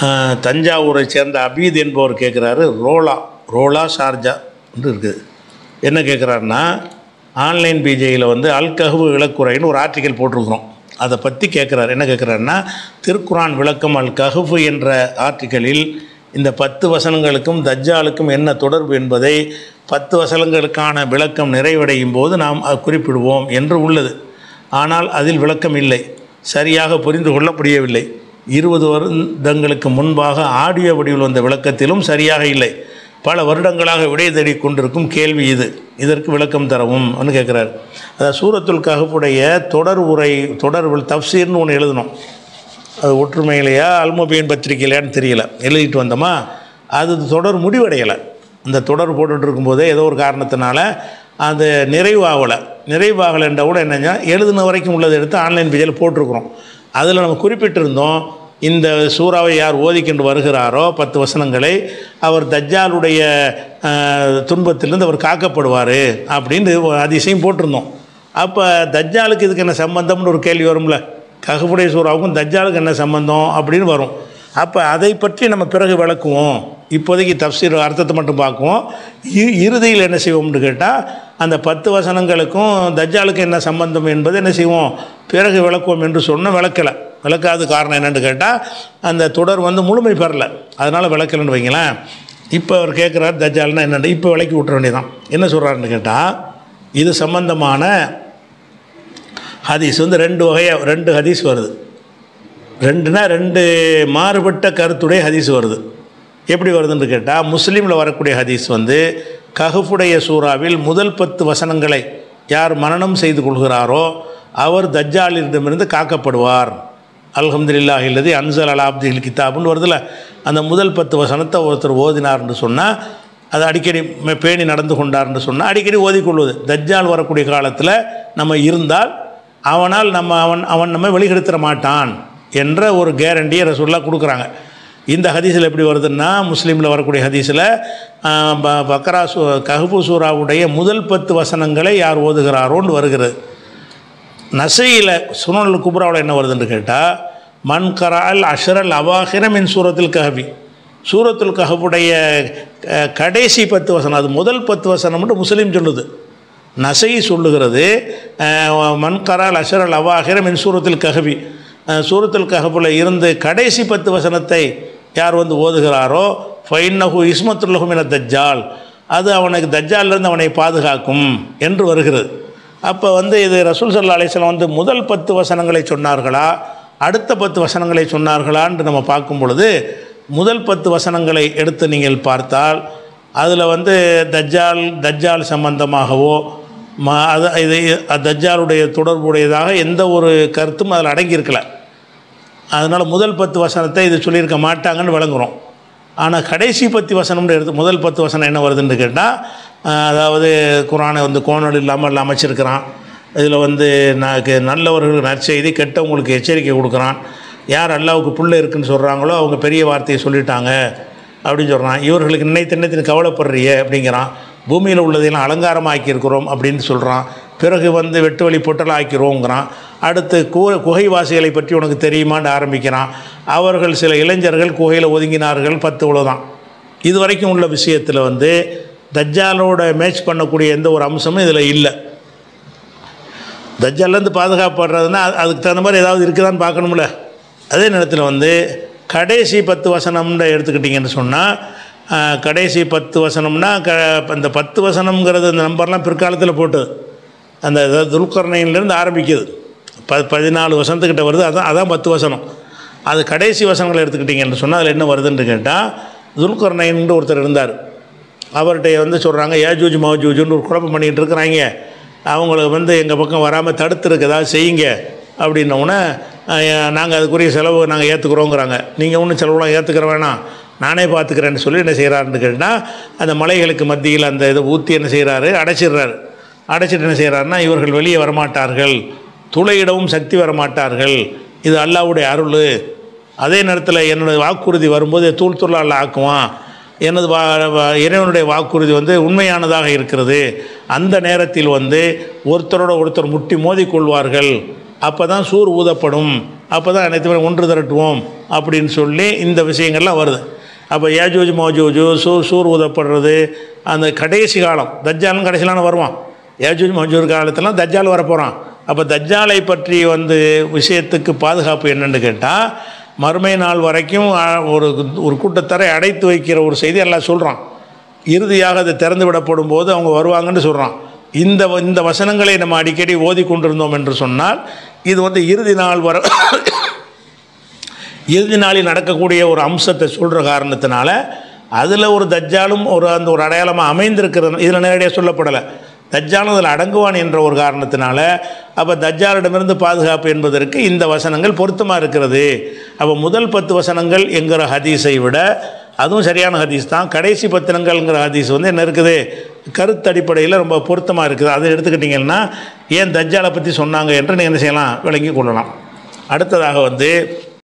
ஆஹ், தஞ்சாவூரை சேர்ந்த அபீத் என்பவர் கேட்குறாரு ரோலா ரோலா ஷார்ஜா இருக்குது என்ன கேட்குறாருன்னா ஆன்லைன் பிஜேயில் வந்து அல் கஹ்வு விளக்குறைன்னு ஒரு ஆர்டிக்கல் போட்டிருக்கிறோம் அதை பற்றி கேட்குறாரு என்ன கேட்குறாருன்னா திருக்குரான் விளக்கம் அல் கஹ்ஃபு என்ற ஆர்டிக்கலில் இந்த பத்து வசனங்களுக்கும் தஜ்ஜாலுக்கும் என்ன தொடர்பு என்பதை பத்து வசனங்களுக்கான விளக்கம் நிறைவடையும் போது நாம் அது குறிப்பிடுவோம் என்று உள்ளது ஆனால் அதில் விளக்கம் இல்லை சரியாக புரிந்து கொள்ள முடியவில்லை இருபது வருடங்களுக்கு முன்பாக ஆடியோ வடிவில் வந்த விளக்கத்திலும் சரியாக இல்லை பல வருடங்களாக விடை தேடி கொண்டிருக்கும் கேள்வி இது இதற்கு விளக்கம் தரவும் அப்படின்னு கேட்குறாரு அதாவது சூரத்துல் கஹப்புடைய தொடர் உரை தொடர் தப்சீர்னு ஒன்று எழுதணும் அது ஒற்றுமையிலையா அல்மொபியன் பத்திரிகையிலையான்னு தெரியல எழுதிட்டு வந்தோமா அது தொடர் முடிவடையலை அந்த தொடர் போட்டுட்டு இருக்கும்போதே ஏதோ ஒரு காரணத்தினால அது நிறைவாகலை நிறைவாகலைன்ற கூட என்னன்னா எழுதுன வரைக்கும் உள்ளதை எடுத்து ஆன்லைன் பேஜில் போட்டிருக்கிறோம் அதில் நம்ம குறிப்பிட்டிருந்தோம் இந்த சூறாவை யார் ஓதிக்கொண்டு வருகிறாரோ பத்து வசனங்களை அவர் தஜ்ஜாலுடைய அஹ், துன்பத்திலிருந்து அவர் காக்கப்படுவார் அப்படின்னு ஒரு அதிசயம் போட்டிருந்தோம் அப்போ தஜ்ஜாலுக்கு இதுக்கு என்ன சம்பந்தம்னு ஒரு கேள்வி வரும்ல கஹபுடைய சூறாவுக்கும் தஜ்ஜாலுக்கு என்ன சம்பந்தம் அப்படின்னு வரும் அப்போ அதை பற்றி நம்ம பிறகு விளக்குவோம் இப்போதைக்கு தப்சீர் அர்த்தத்தை மட்டும் பார்க்குவோம் இ- இறுதியில் என்ன செய்வோம்னு கேட்டால் அந்த பத்து வசனங்களுக்கும் தஜ்ஜாலுக்கு என்ன சம்பந்தம் என்பதை என்ன செய்வோம் பிறகு விளக்குவோம் என்று சொன்ன விளக்கலை விளக்காத காரணம் என்னன்னு கேட்டால் அந்த தொடர் வந்து முழுமை பெறல அதனால் விளக்கலைன்னு வைங்களேன் இப்போ அவர் கேட்குறாரு தஜ்ஜால்னா என்னென்னு இப்போ விளக்கி விட்டுற வேண்டியதான் என்ன சொல்கிறாருன்னு கேட்டால் இது சம்பந்தமான ஹதீஸ் வந்து ரெண்டு வகையாக ரெண்டு ஹதீஸ் வருது ரெண்டுனா ரெண்டு மாறுபட்ட கருத்துடைய ஹதீஸ் வருது எப்படி வருதுன்னு கேட்டால் முஸ்லீமில் வரக்கூடிய ஹதீஸ் வந்து கஹஃபுடைய சூறாவில் முதல் பத்து வசனங்களை யார் மனனம் செய்து கொள்கிறாரோ அவர் தஜ்ஜாலிடமிருந்து காக்கப்படுவார் அல்ஹம்துலில்லாஹ் இல்லது அன்சல் அலா அப்தில் கிதாப்னு வருதுல்ல அந்த முதல் பத்து வசனத்தை ஒருத்தர் ஓதினார்னு சொன்னால் அது அடிக்கடி மெ- பேணி நடந்து கொண்டார்னு சொன்னால் அடிக்கடி ஓதிக்கொள்வது தஜ்ஜால் வரக்கூடிய காலத்தில் நம்ம இருந்தால் அவனால் நம்ம அவன் அவன் நம்ம வெளிக்கெடுத்துட மாட்டான் என்ற ஒரு கேரண்டியை ரசூல்லா கொடுக்குறாங்க இந்த ஹதீஸில் எப்படி வருதுன்னா முஸ்லீமில் வரக்கூடிய ஹதீஸில் பக்ரா சூ கஹபு சூராவுடைய முதல் பத்து வசனங்களை யார் ஓதுகிறாரோன்னு வருகிறது நசையில் சுனல் குப்ராவில் என்ன வருதுன்னு கேட்டால் மன் கரால் அஷரல் அவாஹிர மின் சூரத்தில் கஹபி சூரத்துல் கஹபுடைய அஹ், கடைசி பத்து வசனம் அது முதல் பத்து வசனம் மட்டும் முஸ்லீம் சொல்லுது நசை சொல்லுகிறது அஹ், மன் கரால் அஷரல் அவாஹிர மின் சூரத்தில் கஹபி அஹ், சூரத்துல் கஹபுல இருந்து கடைசி பத்து வசனத்தை யார் வந்து ஓதுகிறாரோ ஃபைன்னஹு இஸ்மத்துல்லஹும் என தஜ்ஜால் அது அவனுக்கு தஜ்ஜாலிருந்து அவனை பாதுகாக்கும் என்று வருகிறது அப்போ வந்து இது ரசூல் சல்லா அலிஸ்லாம் வந்து முதல் பத்து வசனங்களை சொன்னார்களா அடுத்த பத்து வசனங்களை சொன்னார்களான்னு நம்ம பார்க்கும் பொழுது முதல் பத்து வசனங்களை எடுத்து நீங்கள் பார்த்தால் அதில் வந்து தஜ்ஜால் தஜ்ஜால் சம்பந்தமாகவோ ம அது இது தஜ்ஜாலுடைய தொடர்புடையதாக எந்த ஒரு கருத்தும் அதில் அடங்கியிருக்கல அதனால் முதல் பத்து வசனத்தை இது சொல்லியிருக்க மாட்டாங்கன்னு விளங்குறோம் ஆனால் கடைசி பத்து வசனம்னு எடுத்து முதல் பத்து வசனம் என்ன வருதுன்னு கேட்டால் அதாவது குரானை வந்து கோணல் இல்லாமல் அமைச்சிருக்கிறான் இதில் வந்து நாக்கு நல்லவர்களுக்கு நற்செய்தி கெட்டவங்களுக்கு எச்சரிக்கை கொடுக்குறான் யார் அல்லாவுக்கு புள்ள இருக்குன்னு சொல்கிறாங்களோ அவங்க பெரிய வார்த்தையை சொல்லிட்டாங்க அப்படின்னு சொல்கிறான் இவர்களுக்கு நினைத்து நினைத்து கவலைப்படுறிய அப்படிங்கிறான் பூமியில் உள்ளதையெல்லாம் அலங்காரமாக்கி இருக்கிறோம் அப்படின்னு சொல்கிறான் பிறகு வந்து வெட்டு வழி பொட்டல் ஆக்கிறோங்கிறான் அடுத்து கு குகைவாசிகளை பற்றி உனக்கு தெரியுமான்னு ஆரம்பிக்கிறான் அவர்கள் சில இளைஞர்கள் குகையில் ஒதுங்கினார்கள் பத்து உலதான் இது வரைக்கும் உள்ள விஷயத்தில் வந்து தஜ்ஜாலோட மேட்ச் பண்ணக்கூடிய எந்த ஒரு அம்சமும் இதில் இல்லை தஜ்ஜாலேருந்து பாதுகாப்படுறதுன்னா அது- அதுக்கு தகுந்த மாதிரி ஏதாவது இருக்குதான்னு பார்க்கணும்ல அதே நேரத்தில் வந்து கடைசி பத்து வசனம்னு எடுத்துக்கிட்டிங்கன்னு சொன்னால் கடைசி பத்து வசனம்னா க இந்த பத்து வசனம்ங்கிறது அந்த நம்பர்லாம் பிற்காலத்தில் போட்டு அந்த துல்கர்ணையிலேருந்து ஆரம்பிக்குது ப பதினாலு வசனத்துக்கிட்ட வருது அதான் அதான் பத்து வசனம் அது கடைசி வசனங்களை எடுத்துக்கிட்டிங்கன்னு சொன்னால் அதில் என்ன வருதுன்னு கேட்டால் துல்கர்ணைன்னு ஒருத்தர் இருந்தார் அவர்கிட்ட வந்து சொல்கிறாங்க ஏஜூஜ் மௌஜூஜுன்னு ஒரு குழப்பம் பண்ணிகிட்டு இருக்கிறாங்க அவங்கள வந்து எங்கள் பக்கம் வராமல் தடுத்துருக்கு ஏதாவது செய்யுங்க அப்படின்னோடனே நாங்கள் அதுக்குரிய செலவு நாங்கள் ஏற்றுக்குறோங்கிறாங்க நீங்கள் ஒன்றும் செலவுலாம் ஏற்றுக்கிற வேணாம் நானே பார்த்துக்கிறேன்னு சொல்லி என்ன செய்கிறாருன்னு கேட்டால் அந்த மலைகளுக்கு மத்தியில் அந்த இதை ஊற்றி என்ன செய்கிறாரு அடைச்சிடுறாரு அடைச்சிட்டு என்ன செய்கிறாருன்னா இவர்கள் வெளியே வரமாட்டார்கள் துளையிடவும் சக்தி வரமாட்டார்கள் இது அல்லாவுடைய அருள் அதே நேரத்தில் என்னுடைய வாக்குறுதி வரும்போது தூள் தூளாக அல்ல ஆக்குவான் எனது வா வா- இறைவனுடைய வாக்குறுதி வந்து உண்மையானதாக இருக்கிறது அந்த நேரத்தில் வந்து ஒருத்தரோட ஒருத்தர் முட்டி மோதிக்கொள்வார்கள் அப்போ தான் சூர் ஊதப்படும் அப்போ தான் அனைத்து ஒன்று திரட்டுவோம் அப்படின்னு சொல்லி இந்த விஷயங்கள்லாம் வருது அப்போ ஏஜூஜ் மோஜூஜு சூர் சூர் ஊதப்படுறது அந்த கடைசி காலம் தஜ்ஜாலும் கடைசியிலான வருவான் ஏஜூஜ் மோஜூர் காலத்திலாம் தஜ்ஜால் வரப்போகிறான் அப்போ தஜ்ஜாலை பற்றி வந்து விஷயத்துக்கு பாதுகாப்பு என்னன்னு கேட்டால் மறுமை நாள் வரைக்கும் அ, ஒரு ஒரு கூட்டத்தரை அடைத்து வைக்கிற ஒரு செய்தி எல்லாம் சொல்கிறான் இறுதியாக அது திறந்து விடப்படும் போது அவங்க வருவாங்கன்னு சொல்கிறான் இந்த வ- இந்த வசனங்களை நம்ம அடிக்கடி ஓதி கொண்டிருந்தோம் என்று சொன்னால் இது வந்து இறுதி நாள் வர இறுதி நாளில் நடக்கக்கூடிய ஒரு அம்சத்தை சொல்கிற காரணத்தினால அதில் ஒரு தஜ்ஜாலும் ஒரு அந்த ஒரு அடையாளமாக அமைந்திருக்கிறது இதில் நேரடியாக சொல்லப்படலை தஜ்ஜாலும் அதில் அடங்குவான் என்ற ஒரு காரணத்தினால அப்போ தஜ்ஜாலிடமிருந்து பாதுகாப்பு என்பதற்கு இந்த வசனங்கள் பொருத்தமாக இருக்கிறது அப்போ முதல் பத்து வசனங்கள் என்கிற ஹதீஸை விட அதுவும் சரியான ஹதீஸ் தான் கடைசி பத்தினங்கள்ங்கிற ஹதீஸ் வந்து என்ன இருக்குது கருத்தடிப்படையில் ரொம்ப பொருத்தமாக இருக்குது அதை எடுத்துக்கிட்டிங்கன்னா ஏன் தஜ்ஜாலை பற்றி சொன்னாங்க என்று நீங்கள் என்ன செய்யலாம் விளங்கி கொள்ளலாம் அடுத்ததாக வந்து